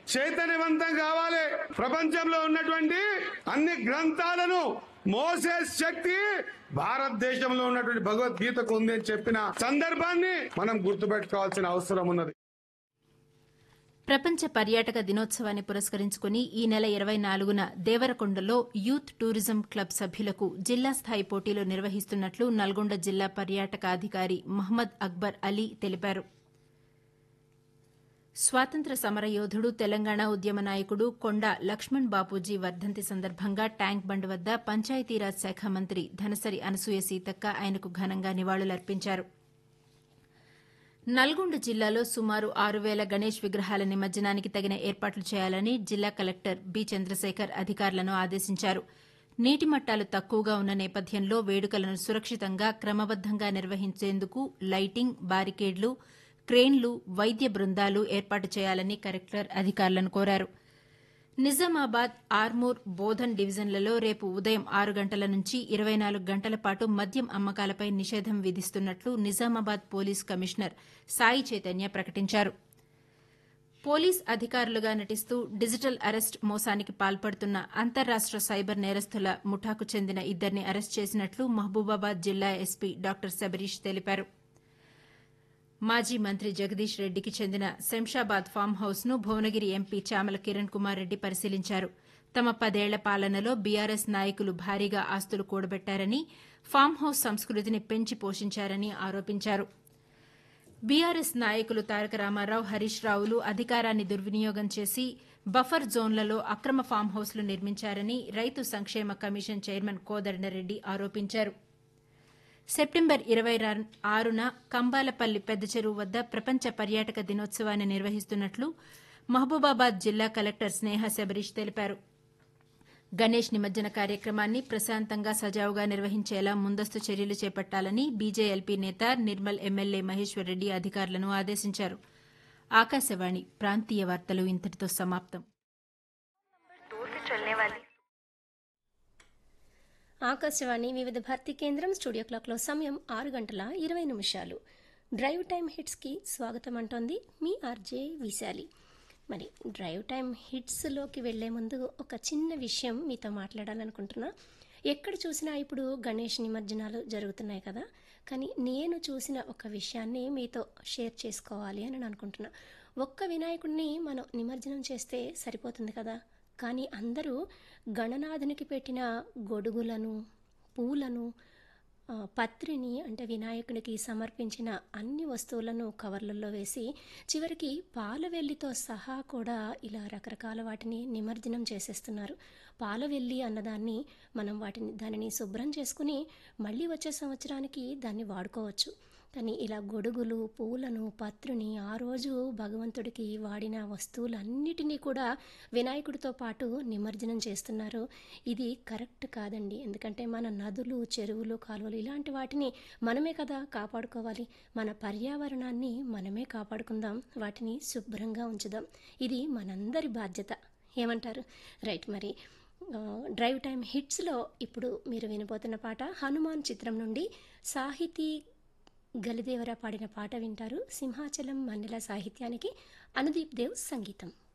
చైతన్యవంతం కావాలి ప్రపంచంలో ఉన్నటువంటి అన్ని గ్రంథాలను మోసే శక్తి భారతదేశంలో ఉన్నటువంటి భగవద్గీతకు ఉంది అని చెప్పిన సందర్భాన్ని మనం గుర్తుపెట్టుకోవాల్సిన అవసరం ఉన్నది ప్రపంచ పర్యాటక దినోత్సవాన్ని పురస్కరించుకుని ఈ నెల ఇరవై నాలుగున దేవరకొండలో యూత్ టూరిజం క్లబ్ సభ్యులకు జిల్లా స్థాయి పోటీలు నిర్వహిస్తున్నట్లు నల్గొండ జిల్లా పర్యాటక అధికారి మహ్మద్ అక్బర్ అలీ తెలిపారు స్వాతంత్ర సమరయోధుడు తెలంగాణ ఉద్యమ నాయకుడు కొండ లక్ష్మణ్ బాపూజీ వర్ధంతి సందర్భంగా ట్యాంక్ బండ్ వద్ద పంచాయతీరాజ్ శాఖ మంత్రి ధనసరి అనసూయ సీతక్క ఆయనకు ఘనంగా నివాళులర్పించారు నల్గొండ జిల్లాలో సుమారు ఆరు వేల గణేష్ విగ్రహాల నిమజ్జనానికి తగిన ఏర్పాట్లు చేయాలని జిల్లా కలెక్టర్ బి చంద్రశేఖర్ అధికారులను ఆదేశించారు నీటి మట్టాలు తక్కువగా ఉన్న నేపథ్యంలో వేడుకలను సురక్షితంగా క్రమబద్దంగా నిర్వహించేందుకు లైటింగ్ బారికేడ్లు క్రేన్లు వైద్య బృందాలు ఏర్పాటు చేయాలని కలెక్టర్ అధికారులను కోరారు నిజామాబాద్ ఆర్మూర్ బోధన్ డివిజన్లలో రేపు ఉదయం ఆరు గంటల నుంచి ఇరవై నాలుగు గంటల పాటు మద్యం అమ్మకాలపై నిషేధం విధిస్తున్నట్లు నిజామాబాద్ పోలీస్ కమిషనర్ సాయి చైతన్య ప్రకటించారు పోలీస్ అధికారులుగా నటిస్తూ డిజిటల్ అరెస్ట్ మోసానికి పాల్పడుతున్న అంతర్రాష్ట సైబర్ నేరస్తుల ముఠాకు చెందిన ఇద్దరిని అరెస్ట్ చేసినట్లు మహబూబాబాద్ జిల్లా ఎస్పీ డాక్టర్ శబరీష్ తెలిపారు మాజీ మంత్రి జగదీష్ రెడ్డికి చెందిన శంషాబాద్ ఫామ్ హౌస్ ను భువనగిరి ఎంపీ చామల కిరణ్ కుమార్ రెడ్డి పరిశీలించారు తమ పదేళ్ల పాలనలో బీఆర్ఎస్ నాయకులు భారీగా ఆస్తులు కూడబెట్టారని ఫామ్ హౌస్ సంస్కృతిని పెంచి పోషించారని ఆరోపించారు బీఆర్ఎస్ నాయకులు తారక రామారావు హరీష్ రావులు అధికారాన్ని దుర్వినియోగం చేసి బఫర్ జోన్లలో అక్రమ ఫామ్ హౌస్లు నిర్మించారని రైతు సంక్షేమ కమిషన్ చైర్మన్ కోదండరెడ్డి ఆరోపించారు సెప్టెంబర్ ఇరవై ఆరున కంబాలపల్లి పెద్ద చెరువు వద్ద ప్రపంచ పర్యాటక దినోత్సవాన్ని నిర్వహిస్తున్నట్లు మహబూబాబాద్ జిల్లా కలెక్టర్ స్నేహ శబరీష్ తెలిపారు గణేష్ నిమజ్జన కార్యక్రమాన్ని ప్రశాంతంగా సజావుగా నిర్వహించేలా ముందస్తు చర్యలు చేపట్టాలని బీజేఎల్పీ నేత నిర్మల్ ఎమ్మెల్యే మహేశ్వర్ అధికారులను ఆదేశించారు ఆకాశవాణి ప్రాంతీయ వార్తలు ఇంతటితో సమాప్తం ఆకాశవాణి వివిధ భారతి కేంద్రం స్టూడియో క్లాక్లో సమయం ఆరు గంటల ఇరవై నిమిషాలు డ్రైవ్ టైం హిట్స్కి స్వాగతం అంటోంది మీ ఆర్జే విశాలి మరి డ్రైవ్ టైం హిట్స్లోకి వెళ్లే ముందు ఒక చిన్న విషయం మీతో మాట్లాడాలనుకుంటున్నా ఎక్కడ చూసినా ఇప్పుడు గణేష్ నిమజ్జనాలు జరుగుతున్నాయి కదా కానీ నేను చూసిన ఒక విషయాన్ని మీతో షేర్ చేసుకోవాలి అని నేను అనుకుంటున్నా ఒక్క వినాయకుడిని మనం నిమజ్జనం చేస్తే సరిపోతుంది కదా కానీ అందరూ గణనాథునికి పెట్టిన గొడుగులను పూలను పత్రిని అంటే వినాయకుడికి సమర్పించిన అన్ని వస్తువులను కవర్లలో వేసి చివరికి పాలవెల్లితో సహా కూడా ఇలా రకరకాల వాటిని నిమజ్జనం చేసేస్తున్నారు పాలవెల్లి అన్నదాన్ని మనం వాటిని దానిని శుభ్రం చేసుకుని మళ్ళీ వచ్చే సంవత్సరానికి దాన్ని వాడుకోవచ్చు కానీ ఇలా గొడుగులు పూలను పత్రుని ఆ రోజు భగవంతుడికి వాడిన వస్తువులన్నిటినీ కూడా వినాయకుడితో పాటు నిమజ్జనం చేస్తున్నారు ఇది కరెక్ట్ కాదండి ఎందుకంటే మన నదులు చెరువులు కాలువలు ఇలాంటి వాటిని మనమే కదా కాపాడుకోవాలి మన పర్యావరణాన్ని మనమే కాపాడుకుందాం వాటిని శుభ్రంగా ఉంచుదాం ఇది మనందరి బాధ్యత ఏమంటారు రైట్ మరి డ్రైవ్ టైం హిట్స్లో ఇప్పుడు మీరు వినబోతున్న పాట హనుమాన్ చిత్రం నుండి సాహితీ గలిదేవర పాడిన పాట వింటారు సింహాచలం మండల సాహిత్యానికి అనుదీప్ దేవ్ సంగీతం